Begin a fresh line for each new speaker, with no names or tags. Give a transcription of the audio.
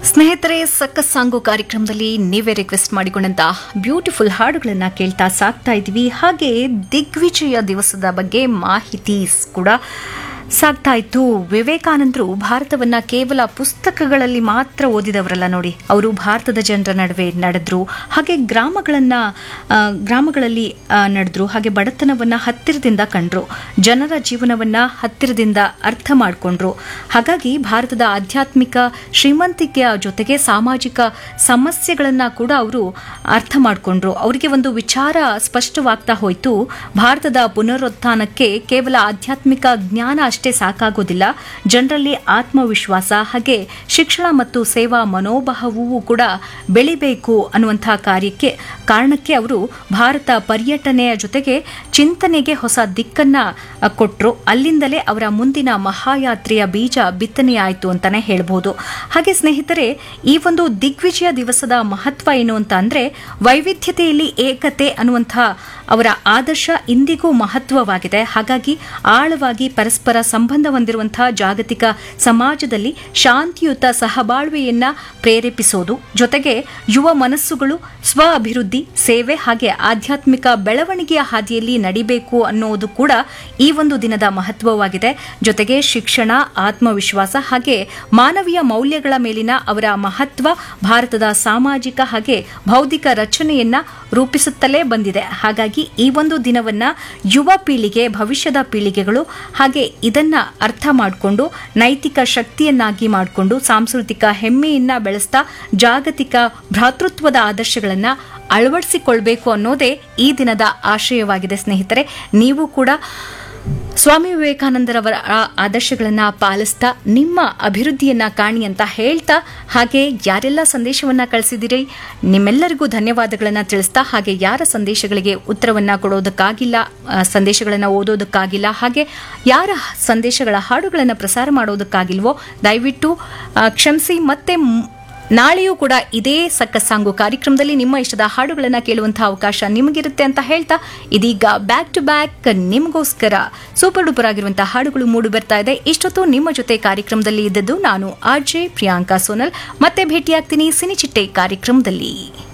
ಸ್ನೇಹಿತರೆ ಸಕ್ಕಸ್ ಸಾಂಗು ಕಾರ್ಯಕ್ರಮದಲ್ಲಿ ನೀವೇ ರಿಕ್ವೆಸ್ಟ್ ಮಾಡಿಕೊಂಡಂತ ಬ್ಯೂಟಿಫುಲ್ ಹಾಡುಗಳನ್ನ ಕೇಳ್ತಾ ಸಾಕ್ತಾ ಇದ್ವಿ ಹಾಗೆ ದಿಗ್ವಿಜಯ ದಿವಸದ ಬಗ್ಗೆ ಮಾಹಿತಿ ಕೂಡ ಸಾಗ್ತಾ ಇತ್ತು ವಿವೇಕಾನಂದರು ಭಾರತವನ್ನ ಕೇವಲ ಪುಸ್ತಕಗಳಲ್ಲಿ ಮಾತ್ರ ಓದಿದವರಲ್ಲ ನೋಡಿ ಅವರು ಭಾರತದ ಜನರ ನಡುವೆ ನಡೆದ್ರು ಹಾಗೆ ಗ್ರಾಮಗಳನ್ನ ಆ, ಗ್ರಾಮಗಳಲ್ಲಿ ನಡೆದ್ರು ಹಾಗೆ ಬಡತನವನ್ನ ಹತ್ತಿರದಿಂದ ಕಂಡ್ರು ಜನರ ಜೀವನವನ್ನ ಹತ್ತಿರದಿಂದ ಅರ್ಥ ಮಾಡಿಕೊಂಡ್ರು ಹಾಗಾಗಿ ಭಾರತದ ಆಧ್ಯಾತ್ಮಿಕ ಶ್ರೀಮಂತಿಕೆಯ ಜೊತೆಗೆ ಸಾಮಾಜಿಕ ಸಮಸ್ಯೆಗಳನ್ನ ಕೂಡ ಅವರು ಅರ್ಥ ಮಾಡಿಕೊಂಡ್ರು ಅವರಿಗೆ ಒಂದು ವಿಚಾರ ಸ್ಪಷ್ಟವಾಗ್ತಾ ಹೋಯಿತು ಭಾರತದ ಪುನರುತ್ಥಾನಕ್ಕೆ ಕೇವಲ ಆಧ್ಯಾತ್ಮಿಕ ಜ್ಞಾನ ಅಷ್ಟೇ ಸಾಕಾಗೋದಿಲ್ಲ ಜನರಲ್ಲಿ ಆತ್ಮವಿಶ್ವಾಸ ಹಾಗೆ ಶಿಕ್ಷಣ ಮತ್ತು ಸೇವಾ ಮನೋಭಾವವೂ ಕೂಡ ಬೆಳಿಬೇಕು ಅನ್ನುವಂತಹ ಕಾರ್ಯಕ್ಕೆ ಕಾರಣಕ್ಕೆ ಅವರು ಭಾರತ ಪರ್ಯಟನೆಯ ಜೊತೆಗೆ ಚಿಂತನೆಗೆ ಹೊಸ ದಿಕ್ಕನ್ನ ಕೊಟ್ಟರು ಅಲ್ಲಿಂದಲೇ ಅವರ ಮುಂದಿನ ಮಹಾಯಾತ್ರೆಯ ಬೀಜ ಬಿತ್ತನೆಯಾಯಿತು ಅಂತಾನೆ ಹೇಳ್ಬೋದು ಹಾಗೆ ಸ್ನೇಹಿತರೆ ಈ ಒಂದು ದಿಗ್ವಿಜಯ ದಿವಸದ ಮಹತ್ವ ಏನು ಅಂತ ಅಂದ್ರೆ ವೈವಿಧ್ಯತೆಯಲ್ಲಿ ಏಕತೆ ಅನ್ನುವಂತಹ ಅವರ ಆದರ್ಶ ಇಂದಿಗೂ ಮಹತ್ವವಾಗಿದೆ ಹಾಗಾಗಿ ಆಳವಾಗಿ ಪರಸ್ಪರ ಸಂಬಂಧ ಹೊಂದಿರುವಂತಹ ಜಾಗತಿಕ ಸಮಾಜದಲ್ಲಿ ಶಾಂತಿಯುತ ಸಹಬಾಳ್ವೆಯನ್ನ ಪ್ರೇರೇಪಿಸೋದು ಜೊತೆಗೆ ಯುವ ಮನಸ್ಸುಗಳು ಸ್ವ ಅಭಿವೃದ್ಧಿ ಸೇವೆ ಹಾಗೆ ಆಧ್ಯಾತ್ಮಿಕ ಬೆಳವಣಿಗೆಯ ಹಾದಿಯಲ್ಲಿ ನಡಿಬೇಕು ಅನ್ನೋದು ಕೂಡ ಈ ಒಂದು ದಿನದ ಮಹತ್ವವಾಗಿದೆ ಜೊತೆಗೆ ಶಿಕ್ಷಣ ಆತ್ಮವಿಶ್ವಾಸ ಹಾಗೆ ಮಾನವೀಯ ಮೌಲ್ಯಗಳ ಮೇಲಿನ ಅವರ ಮಹತ್ವ ಭಾರತದ ಸಾಮಾಜಿಕ ಹಾಗೆ ಬೌದ್ಧಿಕ ರಚನೆಯನ್ನ ರೂಪಿಸುತ್ತಲೇ ಬಂದಿದೆ ಹಾಗಾಗಿ ಈ ಒಂದು ದಿನವನ್ನ ಯುವ ಪೀಳಿಗೆ ಭವಿಷ್ಯದ ಪೀಳಿಗೆಗಳು ಹಾಗೆ ಇದನ್ನ ಅರ್ಥ ಮಾಡಿಕೊಂಡು ನೈತಿಕ ಶಕ್ತಿಯನ್ನಾಗಿ ಮಾಡಿಕೊಂಡು ಸಾಂಸ್ಕೃತಿಕ ಹೆಮ್ಮೆಯನ್ನ ಬೆಳೆಸ್ತಾ ಜಾಗತಿಕ ಭ್ರಾತೃತ್ವದ ಆದರ್ಶಗಳನ್ನ ಅಳವಡಿಸಿಕೊಳ್ಬೇಕು ಅನ್ನೋದೇ ಈ ದಿನದ ಆಶಯವಾಗಿದೆ ಸ್ನೇಹಿತರೆ ನೀವು ಕೂಡ ಸ್ವಾಮಿ ವಿವೇಕಾನಂದರವರ ಆ ಆದರ್ಶಗಳನ್ನ ಪಾಲಿಸ್ತಾ ನಿಮ್ಮ ಅಭಿವೃದ್ಧಿಯನ್ನ ಕಾಣಿ ಅಂತ ಹೇಳ್ತಾ ಹಾಗೆ ಯಾರೆಲ್ಲ ಸಂದೇಶವನ್ನ ಕಳಿಸಿದಿರಿ ನಿಮ್ಮೆಲ್ಲರಿಗೂ ಧನ್ಯವಾದಗಳನ್ನ ತಿಳಿಸ್ತಾ ಹಾಗೆ ಯಾರ ಸಂದೇಶಗಳಿಗೆ ಉತ್ತರವನ್ನ ಕೊಡೋದಕ್ಕಾಗಿಲ್ಲ ಆ, ಸಂದೇಶಗಳನ್ನ ಓದೋದಕ್ಕಾಗಿಲ್ಲ ಹಾಗೆ ಯಾರ ಸಂದೇಶಗಳ ಹಾಡುಗಳನ್ನ ಪ್ರಸಾರ ಮಾಡೋದಕ್ಕಾಗಿಲ್ವೋ ದಯವಿಟ್ಟು ಆ, ಕ್ಷಮಿಸಿ ಮತ್ತೆ ಮ್- ನಾಳೆಯೂ ಕೂಡ ಇದೇ ಸಕ್ಕ ಸಾಂಗು ಕಾರ್ಯಕ್ರಮದಲ್ಲಿ ನಿಮ್ಮ ಇಷ್ಟದ ಹಾಡುಗಳನ್ನ ಕೇಳುವಂತಹ ಅವಕಾಶ ನಿಮಗಿರುತ್ತೆ ಅಂತ ಹೇಳ್ತಾ ಇದೀಗ ಬ್ಯಾಕ್ ಟು ಬ್ಯಾಕ್ ನಿಮಗೋಸ್ಕರ ಸೂಪರ್ ಡೂಪರ್ ಆಗಿರುವಂತಹ ಹಾಡುಗಳು ಮೂಡಿ ಬರ್ತಾ ಇದೆ ಇಷ್ಟೊತ್ತು ನಿಮ್ಮ ಜೊತೆ ಕಾರ್ಯಕ್ರಮದಲ್ಲಿ ಇದ್ದದ್ದು ನಾನು ಆರ್ ಜೆ ಪ್ರಿಯಾಂಕಾ ಸೋನಲ್ ಮತ್ತೆ ಭೇಟಿಯಾಗ್ತೀನಿ ಸಿನಿಚಿಟ್ಟೆ ಕಾರ್ಯಕ್ರಮದಲ್ಲಿ